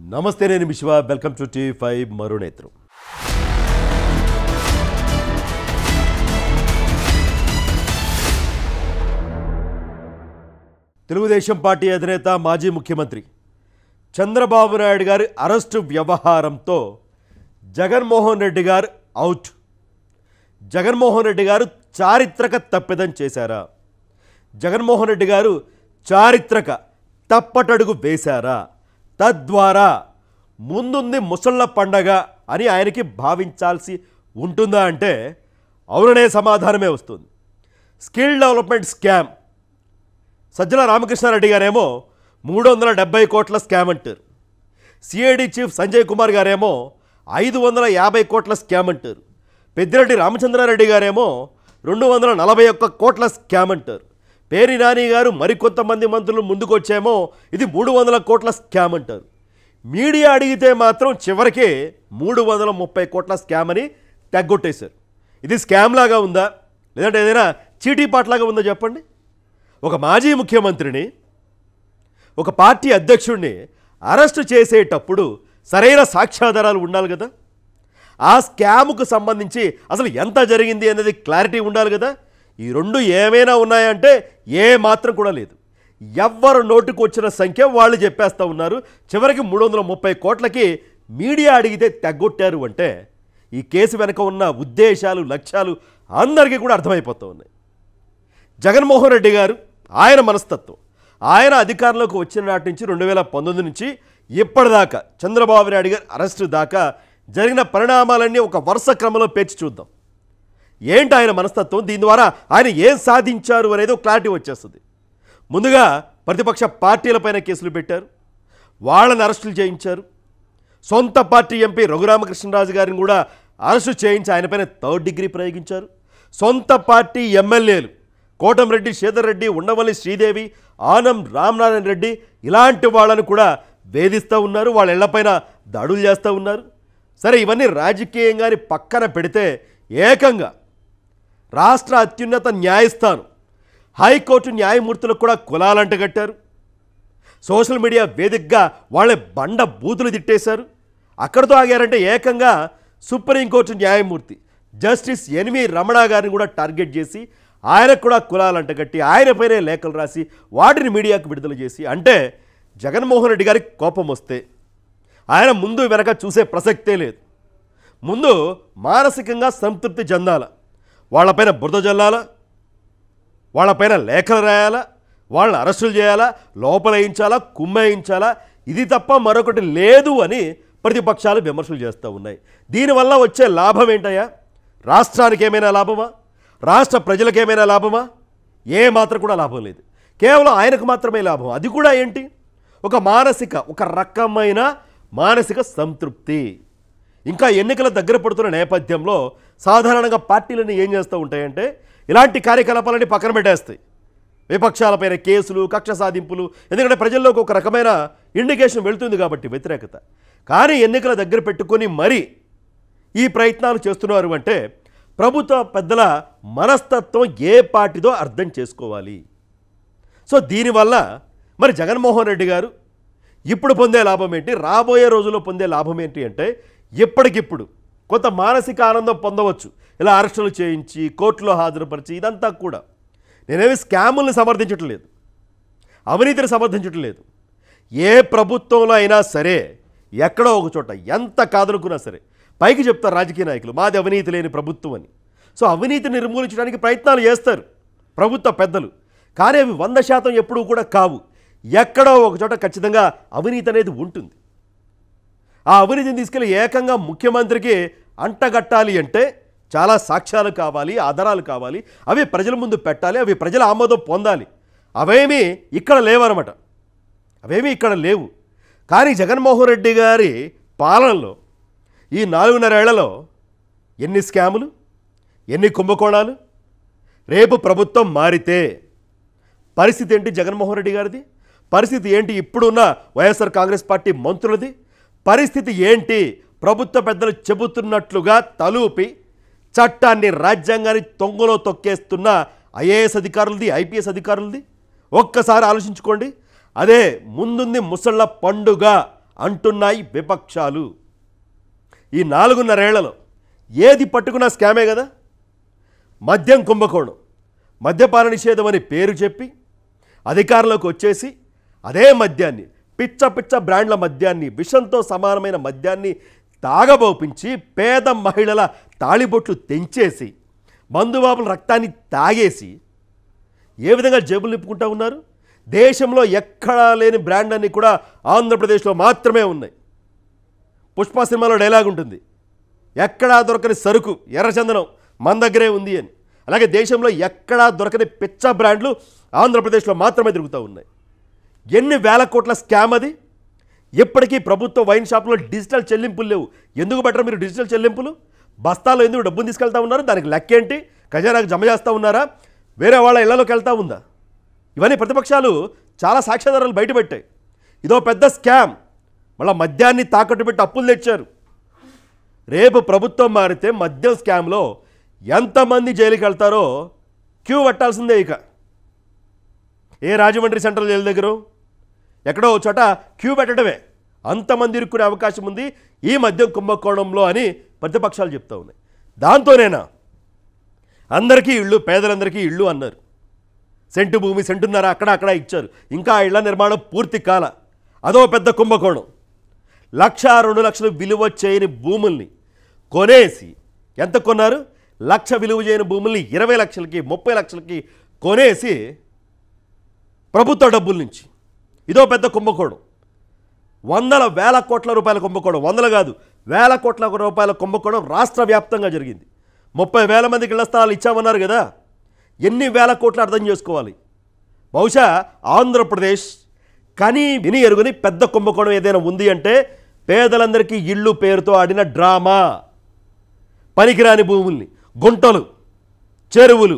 నమస్తే నేను Vishwa welcome to T five మరునేత్రం తెలుగుదేశం పార్టీ అధినేత మాజీ ముఖ్యమంత్రి చంద్రబాబు నాయుడు గారి అరెస్టు వ్యవహారంతో జగన్మోహన్ రెడ్డి గారు అవుట్ జగన్మోహన్ రెడ్డి గారు చారిత్రక తప్పిదం చేశారా జగన్మోహన్ రెడ్డి గారు చారిత్రక తప్పటడుగు వేశారా తద్వారా ముందుంది ముసళ్ళ పండగ అని ఆయనకి భావించాల్సి ఉంటుందా అంటే అవుననే సమాధానమే వస్తుంది skill development scam Sajjala Ramakrishna Reddy గారేమో మూడు వందల డెబ్బై కోట్ల స్కామ్ అంటారు సిఐడి చీఫ్ సంజయ్ కుమార్ గారేమో ఐదు వందల యాభై కోట్ల స్కామ్ అంటారు పెద్దిరెడ్డి రామచంద్రారెడ్డి గారేమో రెండు వందల నలభై ఒక్క కోట్ల స్కామ్ అంటారు పేరి నాని గారు మరికొంతమంది మంత్రులు ముందుకొచ్చేమో ఇది మూడు వందల కోట్ల స్కామ్ అంటారు మీడియా అడిగితే మాత్రం చివరికి మూడు వందల ముప్పై కోట్ల స్కామ్ అని తెగ్గొట్టేశారు ఇది స్కామ్ లాగా ఉందా లేదంటే ఏదైనా చీటీ పాట్లాగా ఉందా చెప్పండి ఒక మాజీ ముఖ్యమంత్రిని ఒక పార్టీ అధ్యక్షుడిని అరెస్టు చేసేటప్పుడు సరైన సాక్ష్యాధారాలు ఉండాలి కదా ఆ స్కామ్కు సంబంధించి అసలు ఎంత జరిగింది అనేది క్లారిటీ ఉండాలి కదా ఈ రెండు ఏమైనా ఉన్నాయంటే ఏ మాత్రం కూడా లేదు ఎవ్వరు నోటుకు వచ్చిన సంఖ్య వాళ్ళు చెప్పేస్తూ ఉన్నారు చివరికి మూడు వందల ముప్పై కోట్లకి మీడియా అడిగితే తెగ్గొట్టారు అంటే ఈ కేసు వెనక ఉన్న ఉద్దేశాలు లక్ష్యాలు అందరికీ కూడా అర్థమైపోతూ ఉన్నాయి జగన్మోహన్ రెడ్డి గారు ఆయన మనస్తత్వం ఆయన అధికారంలోకి వచ్చిన నాటి నుంచి రెండు వేల పంతొమ్మిది నుంచి ఇప్పటిదాకా చంద్రబాబు నాయుడు గారి అరెస్టు దాకా జరిగిన పరిణామాలన్నీ ఒక వరుస క్రమంలో పేర్చి చూద్దాం ఏంటి ఆయన మనస్తత్వం దీని ద్వారా ఆయన ఏం సాధించారు అనేది ఒక క్లారిటీ వచ్చేస్తుంది ముందుగా ప్రతిపక్ష పార్టీలపైన కేసులు పెట్టారు వాళ్ళని అరెస్టులు చేయించారు సొంత పార్టీ ఎంపీ రఘురామకృష్ణరాజు గారిని కూడా అరెస్టు చేయించి ఆయనపైన థర్డ్ డిగ్రీ ప్రయోగించారు సొంత పార్టీ ఎమ్మెల్యేలు కోటంరెడ్డి శ్రీధర్ రెడ్డి ఉండవల్లి శ్రీదేవి ఆనం రామనారాయణ రెడ్డి ఇలాంటి వాళ్ళను కూడా వేధిస్తూ ఉన్నారు వాళ్ళ ఇళ్లపైన దాడులు చేస్తూ ఉన్నారు సరే ఇవన్నీ రాజకీయంగాని పక్కన పెడితే ఏకంగా రాష్ట్ర అత్యున్నత న్యాయస్థానం హైకోర్టు న్యాయమూర్తులకు కూడా కులాలంట కట్టారు సోషల్ మీడియా వేదికగా వాళ్ళే బండ బూతులు తిట్టేశారు అక్కడితో ఆగారంటే ఏకంగా సుప్రీంకోర్టు న్యాయమూర్తి జస్టిస్ ఎన్వి రమణ గారిని కూడా టార్గెట్ చేసి ఆయనకు కూడా కులాలంట కట్టి ఆయనపైనే లేఖలు రాసి వాటిని మీడియాకు విడుదల చేసి అంటే జగన్మోహన్ రెడ్డి గారికి కోపం వస్తే ఆయన ముందు వెనక చూసే ప్రసక్తే లేదు ముందు మానసికంగా సంతృప్తి చెందాల వాళ్ళపైన బురద జల్లాలా వాళ్ళపైన లేఖలు రాయాలా వాళ్ళని అరెస్టులు చేయాలా లోపలేయించాలా కుమ్మేయించాలా ఇది తప్ప మరొకటి లేదు అని ప్రతిపక్షాలు విమర్శలు చేస్తూ ఉన్నాయి దీనివల్ల వచ్చే లాభం ఏంటయ్యా రాష్ట్రానికి ఏమైనా లాభమా రాష్ట్ర ప్రజలకు ఏమైనా లాభమా ఏ మాత్రం కూడా లాభం లేదు కేవలం ఆయనకు మాత్రమే లాభం అది కూడా ఏంటి ఒక మానసిక ఒక రకమైన మానసిక సంతృప్తి ఇంకా ఎన్నికల దగ్గర పడుతున్న నేపథ్యంలో సాధారణంగా పార్టీలన్నీ ఏం చేస్తూ ఉంటాయంటే ఇలాంటి కార్యకలాపాలని పక్కన పెట్టేస్తాయి విపక్షాలపైన కేసులు కక్ష సాధింపులు ఎందుకంటే ప్రజల్లోకి ఒక రకమైన ఇండికేషన్ వెళ్తుంది కాబట్టి వ్యతిరేకత కానీ ఎన్నికల దగ్గర పెట్టుకొని మరి ఈ ప్రయత్నాలు చేస్తున్నారు అంటే ప్రభుత్వ పెద్దల మనస్తత్వం ఏ పార్టీదో అర్థం చేసుకోవాలి సో దీనివల్ల మరి జగన్మోహన్ రెడ్డి గారు ఇప్పుడు పొందే లాభం ఏంటి రాబోయే రోజుల్లో పొందే లాభం ఏంటి అంటే ఇప్పటికిప్పుడు కొంత మానసిక ఆనందం పొందవచ్చు ఇలా అరెస్టులు చేయించి కోర్టులో హాజరుపరిచి ఇదంతా కూడా నేనేమి స్కాముల్ని సమర్థించటం లేదు అవినీతిని సమర్థించటం లేదు ఏ ప్రభుత్వంలో అయినా సరే ఎక్కడో ఒక చోట ఎంత కాదనుకున్నా సరే పైకి చెప్తారు రాజకీయ నాయకులు మాది అవినీతి లేని ప్రభుత్వం అని సో అవినీతిని నిర్మూలించడానికి ప్రయత్నాలు చేస్తారు ప్రభుత్వ పెద్దలు కానీ అవి వంద శాతం ఎప్పుడూ కూడా కావు ఎక్కడో ఒక చోట ఖచ్చితంగా అవినీతి అనేది ఉంటుంది ఆ అవినీతిని తీసుకెళ్ళి ఏకంగా ముఖ్యమంత్రికి అంటగట్టాలి అంటే చాలా సాక్ష్యాలు కావాలి ఆధారాలు కావాలి అవి ప్రజల ముందు పెట్టాలి అవి ప్రజల ఆమోదం పొందాలి అవేమీ ఇక్కడ లేవన్నమాట అవేమీ ఇక్కడ లేవు కానీ జగన్మోహన్ రెడ్డి గారి పాలనలో ఈ నాలుగున్నరేళ్లలో ఎన్ని స్కాములు ఎన్ని కుంభకోణాలు రేపు ప్రభుత్వం మారితే పరిస్థితి ఏంటి జగన్మోహన్ రెడ్డి గారిది పరిస్థితి ఏంటి ఇప్పుడున్న వైఎస్ఆర్ కాంగ్రెస్ పార్టీ మంత్రులది పరిస్థితి ఏంటి ప్రభుత్వ పెద్దలు చెబుతున్నట్లుగా తలూపి చట్టాన్ని రాజ్యాంగాన్ని తొంగలో తొక్కేస్తున్న ఐఏఎస్ అధికారులది ఐపీఎస్ అధికారులది ఒక్కసారి ఆలోచించుకోండి అదే ముందుంది ముసళ్ళ పండుగ అంటున్నాయి విపక్షాలు ఈ నాలుగున్నరేళ్లలో ఏది పట్టుకున్నా స్కామే కదా మద్యం కుంభకోణం మద్యపాన నిషేధం అని పేరు చెప్పి అధికారంలోకి వచ్చేసి అదే మద్యాన్ని పిచ్చ పిచ్చ బ్రాండ్ల మద్యాన్ని విషంతో సమానమైన మద్యాన్ని తాగబోపించి పేద మహిళల తాళిబొట్లు తెంచేసి మందుబాబుల రక్తాన్ని తాగేసి ఏ విధంగా జేబులు నింపుకుంటా ఉన్నారు దేశంలో ఎక్కడా లేని బ్రాండ్ అన్ని కూడా ఆంధ్రప్రదేశ్లో మాత్రమే ఉన్నాయి పుష్ప సినిమాలో డైలాగ్ ఉంటుంది ఎక్కడా దొరకని సరుకు ఎర్రచందనం మన దగ్గరే ఉంది అని అలాగే దేశంలో ఎక్కడా దొరకని పిచ్చ బ్రాండ్లు ఆంధ్రప్రదేశ్లో మాత్రమే దొరుకుతూ ఉన్నాయి ఎన్ని వేల కోట్ల స్కామ్ అది ఇప్పటికీ ప్రభుత్వ వైన్ షాపులో డిజిటల్ చెల్లింపులు లేవు ఎందుకు బెటర్ మీరు డిజిటల్ చెల్లింపులు బస్తాలో ఎందుకు డబ్బులు తీసుకెళ్తా ఉన్నారు దానికి లెక్క ఏంటి ఖజానాకు జమ చేస్తూ ఉన్నారా వేరే వాళ్ళ ఇళ్లలోకి వెళ్తా ఉందా ఇవన్నీ ప్రతిపక్షాలు చాలా సాక్ష్యాధారాలు బయటపెట్టాయి ఇదో పెద్ద స్కామ్ మళ్ళీ మద్యాన్ని తాకట్టు పెట్టి అప్పులు తెచ్చారు రేపు ప్రభుత్వం మారితే మద్యం స్కామ్లో ఎంతమంది జైలుకి వెళ్తారో క్యూ పట్టాల్సిందే ఇక ఏ రాజమండ్రి సెంట్రల్ జైలు దగ్గర ఎక్కడో ఓ చోట క్యూ పెట్టడమే అంతమంది ఇరుక్కునే అవకాశం ఉంది ఈ మద్యం కుంభకోణంలో అని ప్రతిపక్షాలు చెప్తా ఉన్నాయి దాంతోనేనా అందరికీ ఇళ్ళు పేదలందరికీ ఇళ్ళు అన్నారు సెంటు భూమి సెంటున్నర అక్కడ అక్కడ ఇచ్చారు ఇంకా ఆ ఇళ్ల నిర్మాణం పూర్తి కాల అదో పెద్ద కుంభకోణం లక్ష రెండు లక్షలు విలువ చేయని భూముల్ని కొనేసి ఎంత కొన్నారు లక్ష విలువ చేయని భూముల్ని ఇరవై లక్షలకి ముప్పై లక్షలకి కొనేసి ప్రభుత్వ డబ్బుల నుంచి ఇదో పెద్ద కుంభకోణం వందల వేల కోట్ల రూపాయల కుంభకోణం వందలు కాదు వేల కోట్ల రూపాయల కుంభకోణం రాష్ట్ర వ్యాప్తంగా జరిగింది ముప్పై వేల మందికి ఇళ్ల స్థలాలు ఇచ్చామన్నారు కదా ఎన్ని వేల కోట్లు అర్థం చేసుకోవాలి బహుశా ఆంధ్రప్రదేశ్ కని విని ఎరుగుని పెద్ద కుంభకోణం ఏదైనా ఉంది అంటే పేదలందరికీ ఇళ్ళు పేరుతో ఆడిన డ్రామా పనికిరాని భూముల్ని గుంటలు చెరువులు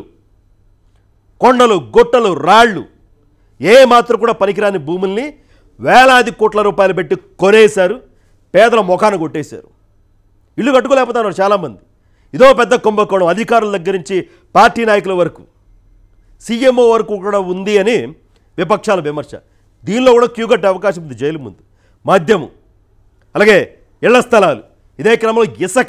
కొండలు గొట్టలు రాళ్ళు ఏ మాత్రం కూడా పనికిరాని భూముల్ని వేలాది కోట్ల రూపాయలు పెట్టి కొనేశారు పేదల ముఖాన్ని కొట్టేశారు ఇల్లు కట్టుకోలేకపోతున్నారు చాలామంది ఇదో పెద్ద కుంభకోణం అధికారుల దగ్గర నుంచి పార్టీ నాయకుల వరకు సీఎంఓ వరకు కూడా ఉంది అని విపక్షాల విమర్శ దీనిలో కూడా క్యూ కట్టే అవకాశం ఉంది జైలు ముందు మద్యము అలాగే ఇళ్ల స్థలాలు ఇదే క్రమంలో ఇసుక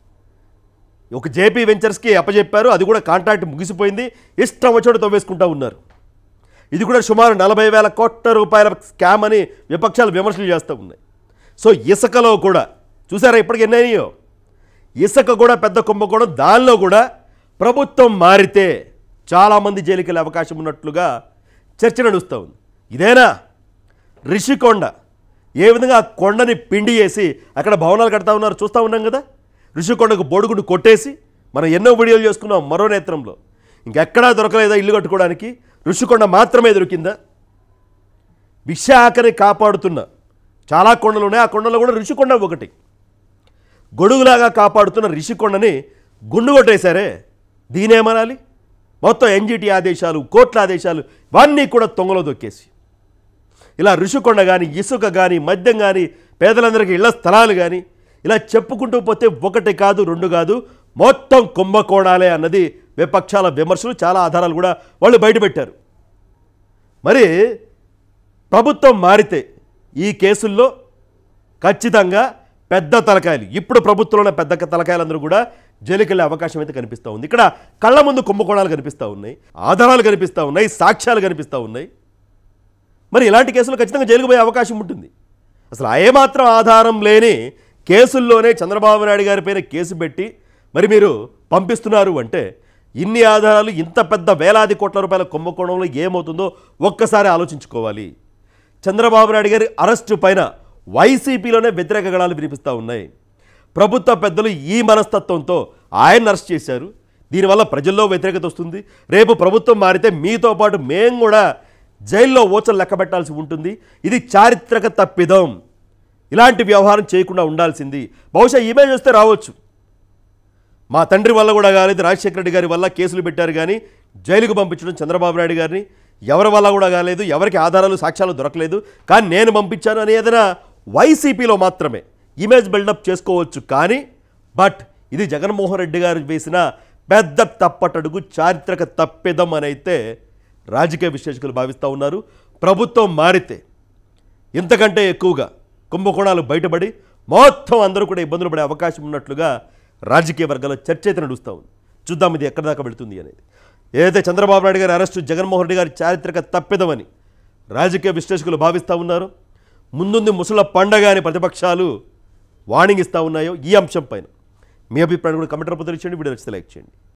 ఒక జేపీ వెంచర్స్కి అప్పచెప్పారు అది కూడా కాంట్రాక్ట్ ముగిసిపోయింది ఇష్టం వచ్చాడు తవ్వేసుకుంటా ఉన్నారు ఇది కూడా సుమారు నలభై వేల కోట్ల రూపాయల స్కామ్ అని విపక్షాలు విమర్శలు చేస్తూ ఉన్నాయి సో ఇసుకలో కూడా చూసారా ఇప్పటికి ఎన్ని అయినాయో ఇసుక కూడా పెద్ద కుంభకోణం దానిలో కూడా ప్రభుత్వం మారితే చాలామంది జైలుకి వెళ్ళే అవకాశం ఉన్నట్లుగా చర్చ నడుస్తూ ఉంది ఇదేనా రిషికొండ ఏ విధంగా ఆ కొండని పిండి చేసి అక్కడ భవనాలు కడతా ఉన్నారు చూస్తూ ఉన్నాం కదా ఋషికొండకు బొడుగును కొట్టేసి మనం ఎన్నో వీడియోలు చేసుకున్నాం మరో నేత్రంలో ఇంకెక్కడా దొరకలేదా ఇల్లు కట్టుకోవడానికి ఋషికొండ మాత్రమే దొరికిందా విశాఖని కాపాడుతున్న చాలా కొండలు ఉన్నాయి ఆ కొండలో కూడా ఋషికొండ ఒకటి గొడుగులాగా కాపాడుతున్న రిషికొండని గుండు కొట్టేశారే దీనేమనాలి మొత్తం ఎన్జిటి ఆదేశాలు కోర్టుల ఆదేశాలు ఇవన్నీ కూడా తొంగలో దొక్కేసి ఇలా ఋషికొండ కానీ ఇసుక కానీ మద్యం కానీ పేదలందరికీ ఇళ్ల స్థలాలు కానీ ఇలా చెప్పుకుంటూ పోతే ఒకటి కాదు రెండు కాదు మొత్తం కుంభకోణాలే అన్నది విపక్షాల విమర్శలు చాలా ఆధారాలు కూడా వాళ్ళు బయటపెట్టారు మరి ప్రభుత్వం మారితే ఈ కేసుల్లో ఖచ్చితంగా పెద్ద తలకాయలు ఇప్పుడు ప్రభుత్వంలో పెద్ద తలకాయలందరూ కూడా జైలుకి వెళ్ళే అవకాశం అయితే కనిపిస్తూ ఉంది ఇక్కడ కళ్ళ ముందు కుంభకోణాలు కనిపిస్తూ ఉన్నాయి ఆధారాలు కనిపిస్తూ ఉన్నాయి సాక్ష్యాలు కనిపిస్తూ ఉన్నాయి మరి ఇలాంటి కేసులు ఖచ్చితంగా జైలుకు పోయే అవకాశం ఉంటుంది అసలు ఏమాత్రం ఆధారం లేని కేసుల్లోనే చంద్రబాబు నాయుడు గారి పైన కేసు పెట్టి మరి మీరు పంపిస్తున్నారు అంటే ఇన్ని ఆధారాలు ఇంత పెద్ద వేలాది కోట్ల రూపాయల కుంభకోణంలో ఏమవుతుందో ఒక్కసారి ఆలోచించుకోవాలి చంద్రబాబు నాయుడు గారి అరెస్టు పైన వైసీపీలోనే వ్యతిరేక గణాలు వినిపిస్తూ ఉన్నాయి ప్రభుత్వ పెద్దలు ఈ మనస్తత్వంతో ఆయన అరెస్ట్ చేశారు దీనివల్ల ప్రజల్లో వ్యతిరేకత వస్తుంది రేపు ప్రభుత్వం మారితే మీతో పాటు మేము కూడా జైల్లో ఓచలు లెక్క పెట్టాల్సి ఉంటుంది ఇది చారిత్రక తప్పిదం ఇలాంటి వ్యవహారం చేయకుండా ఉండాల్సింది బహుశా ఇమేజ్ వస్తే రావచ్చు మా తండ్రి వల్ల కూడా కాలేదు రాజశేఖర రెడ్డి గారి వల్ల కేసులు పెట్టారు కానీ జైలుకు పంపించడం చంద్రబాబు నాయుడు గారిని ఎవరి వల్ల కూడా కాలేదు ఎవరికి ఆధారాలు సాక్ష్యాలు దొరకలేదు కానీ నేను పంపించాను అని ఏదైనా వైసీపీలో మాత్రమే ఇమేజ్ బిల్డప్ చేసుకోవచ్చు కానీ బట్ ఇది జగన్మోహన్ రెడ్డి గారు వేసిన పెద్ద తప్పటడుగు చారిత్రక తప్పిదం అని అయితే రాజకీయ విశ్లేషకులు భావిస్తూ ఉన్నారు ప్రభుత్వం మారితే ఇంతకంటే ఎక్కువగా కుంభకోణాలు బయటపడి మొత్తం అందరూ కూడా ఇబ్బందులు పడే అవకాశం ఉన్నట్లుగా రాజకీయ వర్గాల్లో చర్చ అయితే నడుస్తూ ఉంది చూద్దాం ఇది ఎక్కడి దాకా వెళుతుంది అనేది ఏదైతే చంద్రబాబు నాయుడు గారి అరెస్టు జగన్మోహన్ రెడ్డి గారి చారిత్రక తప్పిదమని రాజకీయ విశ్లేషకులు భావిస్తూ ఉన్నారు ముందుంది ముసల పండగ అని ప్రతిపక్షాలు వార్నింగ్ ఇస్తూ ఉన్నాయో ఈ అంశం పైన మీ అభిప్రాయం కూడా కమెంట్ రూపంలో తెలియచేయండి వీడియో నచ్చితే లైక్ చేయండి